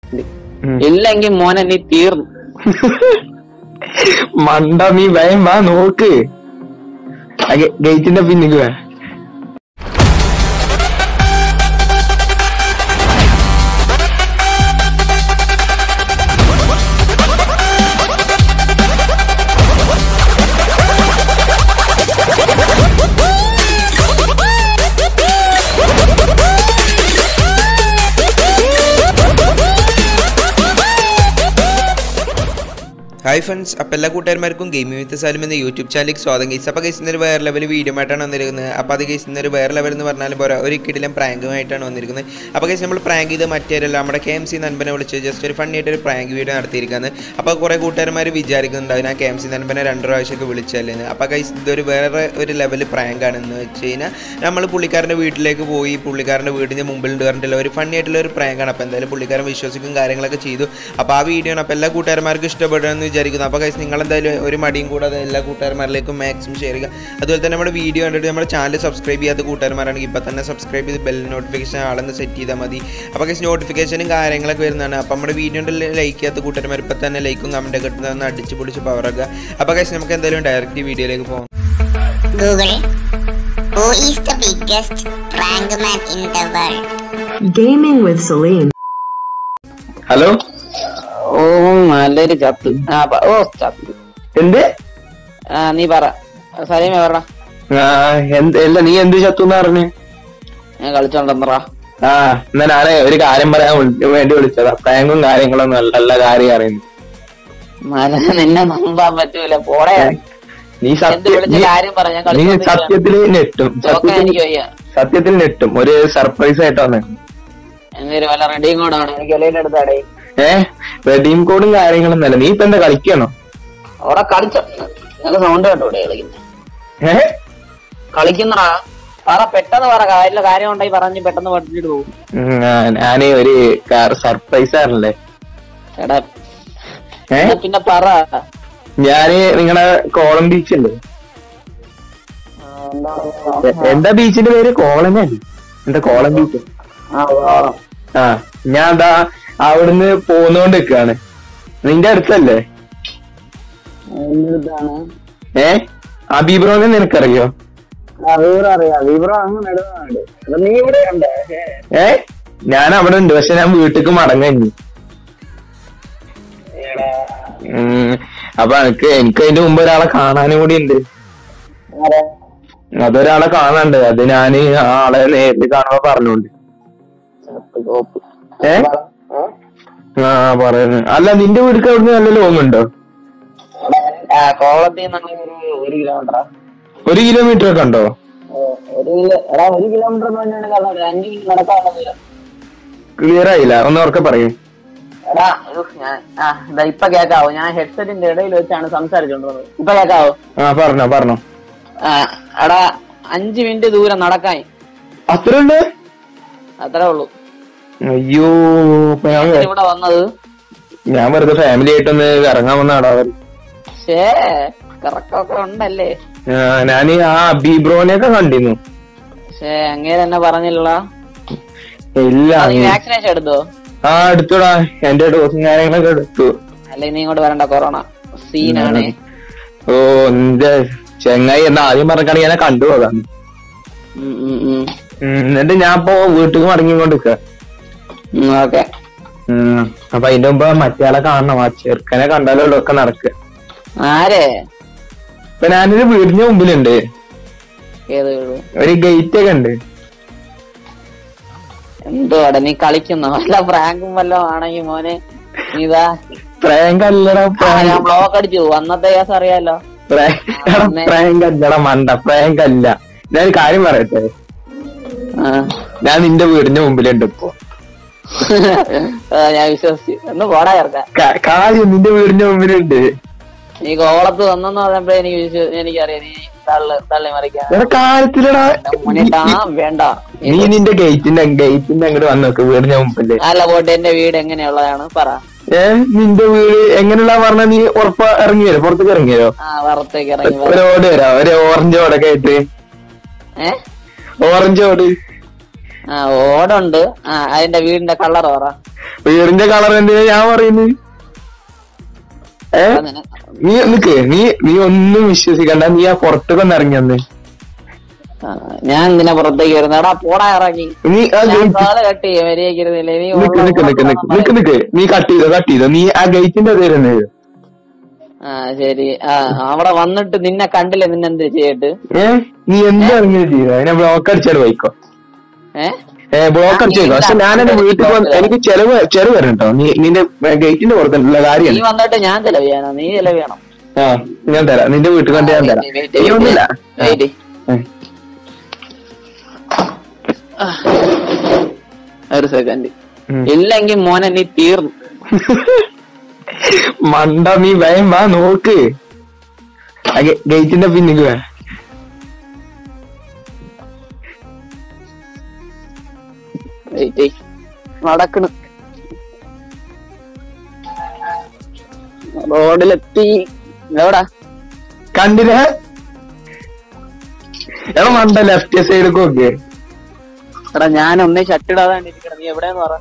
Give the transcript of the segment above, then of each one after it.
ഉം. ഇല്ലെങ്കിൽ മോനെ നീ തീർന്നു മണ്ട നീ വേഗം വാ നോക്ക് ഗേറ്റിന്റെ പിന്നിക്ക് വാ ഹായ് ഫ്രണ്ട്സ് അപ്പോൾ എല്ലാ കൂട്ടുകാരന്മാർക്കും ഗെയിമിംഗ് വിത്ത് സാലും എന്ന യൂട്യൂബ് ചാനലിലേക്ക് സ്വാഗതം ഗൈസ് അപ്പോൾ ഗൈസ് ഇന്നൊരു വേറെ ലെവൽ വീഡിയോ ആയിട്ടാണ് വന്നിരിക്കുന്നത് അപ്പോൾ അത് ഗൈസ് ഇന്നൊരു വേറെ ലെവൽ എന്ന് പറഞ്ഞാലും പോരാ ഒരു കിടിലം പ്രാങ്കുമായിട്ടാണ് വന്നിരിക്കുന്നത് അപ്പോൾ ഗൈസ് നമ്മൾ പ്രാങ്ക് ചെയ്ത് മറ്റേരല്ല നമ്മുടെ കെ എം സി നൻപനെ വിളിച്ച് ജസ്റ്റ് ഒരു ഫണ്ണി ആയിട്ട് ഒരു പ്രാങ്ക് വീഡിയോ നടത്തിയിരിക്കുന്നത് അപ്പോൾ കുറേ കൂട്ടുകാരന്മാർ വിചാരിക്കുന്നുണ്ടാവും ഞാൻ കെ എം സി നൻപനെ രണ്ട് പ്രാവശ്യമൊക്കെ വിളിച്ചല്ലേന്ന് അപ്പോൾ ഗൈസ് ഇതൊരു വേറെ ഒരു ലെവൽ പ്രാങ്ക് ആണെന്ന് വെച്ച് കഴിഞ്ഞാൽ നമ്മൾ പുള്ളിക്കാരൻ്റെ വീട്ടിലേക്ക് പോയി പുള്ളിക്കാരൻ്റെ വീടിൻ്റെ മുമ്പിൽ ഉണ്ട് പറഞ്ഞിട്ടുള്ള ഒരു ഫണ്ണി ആയിട്ടുള്ള ഒരു പ്രാങ്കാണ് അപ്പോൾ എന്തായാലും പുള്ളിക്കാരൻ വിശ്വസിക്കും കാര്യങ്ങളൊക്കെ ചെയ്തു അപ്പോൾ ആ വീഡിയോ ആണ് അപ്പോൾ എല്ലാ കൂട്ടുകാരന്മാർക്കും ഇഷ്ടപ്പെടുമെന്ന് വിചാരിക്കുന്നു അപ്പോൾ ഗൈസ് നിങ്ങളെന്തായാലും ഒരു മടിയും കൂടാതെ എല്ലാ കൂട്ടുകാരന്മാരിലേക്കും മാക്സിമം ഷെയർ ചെയ്യുക അതുപോലെ തന്നെ നമ്മുടെ വീഡിയോ കണ്ടിട്ട് നമ്മുടെ ചാനൽ സബ്സ്ക്രൈബ് ചെയ്യാത്ത കൂട്ടുകാരന്മാരാണെങ്കിൽ ഇപ്പോൾ തന്നെ സബ്സ്ക്രൈബ് ചെയ്ത് ബെൽ നോട്ടിഫിക്കേഷൻ ആളെന്ന് സെറ്റ് ചെയ്താൽ മതി അപ്പോൾ ഗൈസ് നോട്ടിഫിക്കേഷനും കാര്യങ്ങളൊക്കെ വരുന്നതാണ് അപ്പോൾ നമ്മുടെ വീഡിയോൻ്റെ ലൈക്ക് ചെയ്യാത്ത കൂട്ടുകാരന്മാർ ഇപ്പോൾ തന്നെ ലൈക്കും കമൻറ്റൊക്കെ ഇട്ടുന്ന അടിച്ച് പൊളിച്ച് പവറാക്കുക അപ്പോൾ ഗൈസ് നമുക്ക് എന്തായാലും ഡയറക്റ്റ് വീഡിയോയിലേക്ക് പോകാം Google. Who is the biggest prank man in the world? Gaming with Celine. Hello ഓ നല്ലൊരു ചത്ത് ആ പ- ഓ ചത്ത് എന്ത് ആ നീ പറ സലീമ പറ ആ, എന്ത് അല്ല നീ എന്ത് ചത്തുന്ന് പറഞ്ഞു ഞാൻ കളിച്ചോണ്ടെന്നറാ ആ എന്നാ ഞാനേ ഒരു കാര്യം പറയാൻ വിളി- വേണ്ടി വിളിച്ചതാ പ്രാങ്കും കാര്യങ്ങളൊന്നും അല്ല നല്ല കാര്യം അറിയുന്നു മല നിന്നെ നമ്പാൻ പറ്റൂല പോടെ നീ എന്ത് സത്യം വിളിച്ച നീ- കാര്യം പറ ഞാൻ നീ കളിച്ചോണ്ടിരിക്കുകയാണ്. സത്യത്തില് നെട്ടും ചോക്കാൻ സത്യത്തിൽ എനിക്ക് വയ്യ സത്യത്തിൽ നെട്ടും ഒരു സർപ്രൈസ് ആയിട്ട് വന്നേ എന്നൊരു വല്ല റെഡിയും കൂടെ ആണ് എനിക്ക് എല്ലാം എടുത്താടേ ഏ റെഡീം കോഡും കാര്യങ്ങളൊന്നും അല്ല നീ ഇപ്പൊ എന്താ കളിക്കണോ അവിടെ കളിച്ചോ നിനക്ക് സൗണ്ട് കേട്ടോടെ കളിക്കുന്നത് ഏ കളിക്കുന്നടാ പറ പെട്ടെന്ന് പറ കാര്യമില്ല കാര്യം ഉണ്ടായി പറഞ്ഞ് പെട്ടെന്ന് പഠിച്ചിട്ട് പോകും ഉം, ആ, ഞാന് ഒരു സർപ്രൈസ് ആണല്ലേ എടാ ഏ എന്നാ പിന്നെ പറ ഞാന് നിങ്ങളെ കോളം ബീച്ച് അല്ലേ എ- എന്താ ബീച്ചിന്റെ പേര് കോളം അല്ലേ എന്താ കോളം ബീച്ച് ആ ഞാൻ എന്താ അവിടുന്ന് പോന്നോണ്ട് നിക്കാണ് നിന്റെ അടുത്തല്ലേ എന്താണ് ഏ അബീബ്രോനെ നിനക്കറിയോ വിവരം അറിയാം വിവരം അങ്ങ് നെടുവാണ് നീ ഇവിടെ ഉണ്ട് ഏ ഞാൻ അവിടെ ഉണ്ട് പക്ഷെ ഞാൻ വീട്ടിക്ക് മടങ്ങി അപ്പൊ എനിക്ക് എനിക്ക് അതിന്റെ മുമ്പ് ഒരാളെ കാണാനും കൂടി ഉണ്ട് അതൊരാളെ കാണാണ്ട് അത് ഞാന് ആ ആളെ നേരിട്ട് കാണുമ്പോ പറഞ്ഞോണ്ട് ഏ ആ പറയുന്നു അല്ല നിന്റെ വീട്ടിക്ക് അവിടുന്ന് നല്ല ലോങ് ഉണ്ടോ കോളത്തിൽ നിന്നാണെങ്കിൽ ഒരു ഒരു കിലോമീറ്റർ ഒരു കിലോമീറ്റർ ഒക്കെ ഉണ്ടോ ഒരു കിലോ എടാ ഒരു കിലോമീറ്റർ എന്ന് പറഞ്ഞാൽ കാരണം ഒരു അഞ്ച് മിനിറ്റ് നടക്കാനുള്ള ദൂരം ക്ലിയർ ആയില്ല ഒന്ന് ഉറക്കെ പറയൂ എടാ ഉഫ്, ഞാൻ ആ ഇതാ ഇപ്പൊ കേക്കാവോ ഞാൻ ഹെഡ്സെറ്റിന്റെ ഇടയിൽ വെച്ചാണ് സംസാരിച്ചോണ്ടിരുന്നത് ഇപ്പൊ കേക്കാവോ ആ പറഞ്ഞോ പറഞ്ഞോ ആ എടാ അഞ്ച് മിനിറ്റ് ദൂരം നടക്കാൻ അത്ര ഉണ്ട് അത്രേ ഉള്ളൂ അയ്യോ ഇപ്പൊ ഞാൻ ഞാൻ ഇവിടെ വന്നത് ഞാൻ വെറുതെ ഫാമിലി ആയിട്ടൊന്ന് ഇറങ്ങാൻ വന്നാടാ ഷേ കറക്കൊക്കെ ഉണ്ടല്ലേ ഞാൻ ആ ബീബ്രോനെയൊക്കെ കണ്ടിരുന്നു ഷേ അങ്ങേര് എന്നെ പറഞ്ഞില്ല ഇല്ല നീ വാക്സിനേഷൻ എടുത്തോ ആ എടുത്തുടാ എന്റെ ഡോസും കാര്യങ്ങളൊക്കെ എടുത്തു അല്ലെ നീ ഇങ്ങോട്ട് വരണ്ട കൊറോണ സീനാണ് ഓ എന്റെ ചെങ്ങായി എന്നാ ആദ്യം പറഞ്ഞാണെങ്കിൽ ഞാൻ കണ്ടുപോകാം എന്നിട്ട് ഞാൻ ഇപ്പൊ വീട്ടിൽ മടങ്ങിക്കൊണ്ടിരിക്ക ഓക്കെ അപ്പൊ അതിന്റെ മുമ്പ് മറ്റേയാളെ കാണണം ആ ചെറുക്കനെ കണ്ടാലുള്ള ഒക്കെ നടക്കുക ആരെ ഇപ്പൊ ഞാനൊരു വീടിന്റെ മുമ്പിലുണ്ട് ഏത് വീട് ഒരു ഗേറ്റ് ഒക്കെ ഉണ്ട് എന്തുവാടെ നീ കളിക്കുന്നോ വല്ല പ്രാങ്കും വല്ലതും ആണെങ്കി മോനെ നീ ഇതാ പ്രാങ്ക് അല്ലടാ ആ, ഞാൻ ബ്ലോക്ക് അടിച്ചു അന്നത്തെ കേസ് അറിയാലോ പ്രാങ്ക് അല്ലടാ മണ്ട പ്രാങ്ക് അല്ല ഞാൻ കാര്യം പറയട്ടെ ആ. ഞാൻ നിന്റെ വീടിന്റെ മുമ്പിലുണ്ട് ഇപ്പൊ ആ, ഞാൻ വിശ്വസിച്ചു ഒന്ന് പോടാ ചേർക്ക കാ- കാര്യം നിന്റെ വീടിന്റെ മുമ്പിലുണ്ട് നീ കോളത്ത് വന്നെന്ന് പറഞ്ഞപ്പോ എനിക്ക് വിശ്വ- എനിക്കറിയാം നീ തള്ളി തള്ളി മറിക്കാൻ എടാ കാര്യത്തിലടാ മുന്നിട്ടാ വേണ്ട നീ നിന്റെ ഗേറ്റിന്റെ ഗേറ്റിന്റെ അങ്ങോട്ട് വന്ന് നോക്ക് വീടിന്റെ മുമ്പില് അല്ല പോട്ടെ എന്റെ വീട് എങ്ങനെയുള്ളതാണ് പറ ഏ നിന്റെ വീട് എങ്ങനെയുള്ള പറഞ്ഞ നീ ഉറപ്പ ഇറങ്ങി വരും പുറത്തേക്ക് ഇറങ്ങി വരോ ആ വറുത്തേക്ക് ഇറങ്ങി ഒരു ഓട് വരാം ഒരു ഓറഞ്ച് ഓടൊക്കെ ആയിട്ട് ഏ ഓറഞ്ച് ഓട് ആ ഓടുണ്ട് ആ അതിന്റെ വീടിന്റെ കളർ പറ വീടിന്റെ കളർ എന്തിനാ ഞാൻ പറയുന്നത് ഏ അതിന് നീ നിക്ക് നീ നീ ഒന്നും വിശ്വസിക്കണ്ട നീ ആ പുറത്തൊക്കെ ഒന്ന് ഇറങ്ങി വന്ന് ആ, ഞാൻ എന്തിനാ പുറത്തേക്ക് വരുന്നത് എടാ പോടാ ഇറങ്ങി നീ ആ ഞാൻ ഗേറ്റ് കാല് കട്ട് ചെയ്യാൻ വരികയിരുന്നില്ലേ നീ നിക്ക് നിക്ക് നിക്ക് നിക്ക് നിക്ക് നിക്ക് നീ കട്ട് ചെയ്തോ കട്ട് ചെയ്തോ നീ ആ ഗേറ്റിന്റെ പേര് ആ ശരി ആ അവിടെ വന്നിട്ട് നിന്നെ കണ്ടില്ലേ നിന്നെ എന്ത് ചെയ്തിട്ട് ഏ നീ എന്താ ഇങ്ങനെ ചെയ്തോ അതിനെ ബ്ലോക്ക് അടിച്ചാൽ വൈക്കോ ഏ ഏ ബ്ലോക്ക് അടിച്ചു വയ്ക്കോ പക്ഷെ ഞാൻ എന്റെ വീട്ടിൽ വന്ന് എനിക്ക് ചെലവ് ചെലവ് വരണം കേട്ടോ നീ നിന്റെ ഗേറ്റിന്റെ പുറത്തുള്ള നീ കാര്യമാണ് വന്നിട്ട് ഞാൻ ചെലവ് ചെയ്യാനോ നീ ചെലവ് ചെയ്യണം ആ ഞാൻ തരാം നിന്റെ വീട്ടിൽ കൊണ്ട് ഞാൻ തരാം നീ ഒന്നുമില്ല ആ. വെയിറ്റ് ഉം. ഒരു സെക്കൻഡ് ഉം. ഇല്ലെങ്കിൽ മോനെ നീ തീർന്നു മണ്ട നീ ഭയം വാ നോക്ക് ആ ഗേ- ഗേറ്റിന്റെ പിന്നിക്ക് വേ വെയിറ്റ് നടക്കണ് റോഡിലെത്തി എവിടാ കണ്ടില്ലേ എടാ മണ്ട ലെഫ്റ്റ് സൈഡ് നോക്ക് എടാ ഞാൻ ഒന്നേ ഷട്ടിടാതെ ഇരിക്കണം നീ എവിടെയെന്ന് പറ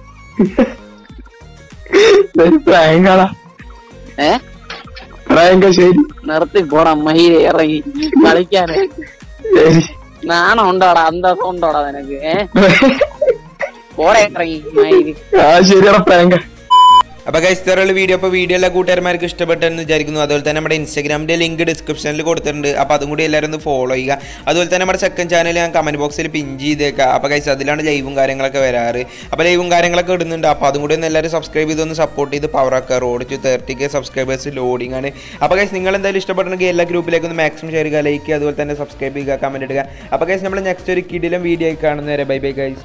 പ്രായങ്കാളാ ഏ പ്രായങ്ക ശരി നിർത്തി പോടാ മഹിരെ ഇറങ്ങി കളിക്കാന് ശരി നാണം ഉണ്ടോടാ അന്തസ്സം ഉണ്ടോടാ നിനക്ക് ഏ പോടെ ഇറങ്ങി മയില് ആ ശരിയാ പ്രായങ്ക അപ്പോൾ ഗൈസ് ഇത്തരമുള്ള വീഡിയോ അപ്പോൾ വീഡിയോ എല്ലാ കൂട്ടുകാരന്മാർക്ക് ഇഷ്ടപ്പെട്ടെന്ന് വിചാരിക്കുന്നു അതുപോലെ തന്നെ നമ്മുടെ ഇൻസ്റ്റാഗ്രാമിൻ്റെ ലിങ്ക് ഡിസ്ക്രിപ്ഷനിൽ കൊടുത്തിട്ടുണ്ട് അപ്പോൾ അതും കൂടി എല്ലാവരും ഒന്ന് ഫോളോ ചെയ്യുക അതുപോലെ തന്നെ നമ്മുടെ സെക്കൻഡ് ചാനൽ ഞാൻ കമൻറ്റ് ബോക്സിൽ പിൻ ചെയ്തേക്കാം അപ്പോൾ ഗൈസ് അതിലാണ് ലൈവും കാര്യങ്ങളൊക്കെ വരാറ് അപ്പോൾ ലൈവും കാര്യങ്ങളൊക്കെ ഇടുന്നുണ്ട് അപ്പോൾ അതും കൂടി ഒന്ന് എല്ലാവരും സബ്സ്ക്രൈബ് ചെയ്തൊന്ന് സപ്പോർട്ട് ചെയ്ത് പവർ ആക്കുക road to thirty K subscribers loading ആണ് അപ്പോൾ ഗൈസ് നിങ്ങൾ എന്തായാലും ഇഷ്ടപ്പെടണമെങ്കിൽ എല്ലാ ഗ്രൂപ്പിലേക്കും ഒന്ന് മാക്സിമം ഷെയർ ചെയ്യുക ലൈക്ക് ചെയ്യുക അതുപോലെ തന്നെ സബ്സ്ക്രൈബ് ചെയ്യുക കമൻറ്റ് ഇടുക അപ്പോൾ ഗൈസ് നമ്മൾ നെക്സ്റ്റ് ഒരു കിടിലം വീഡിയോ ആയി കാണുന്നവരെ ബൈ ബൈ ഗൈസ്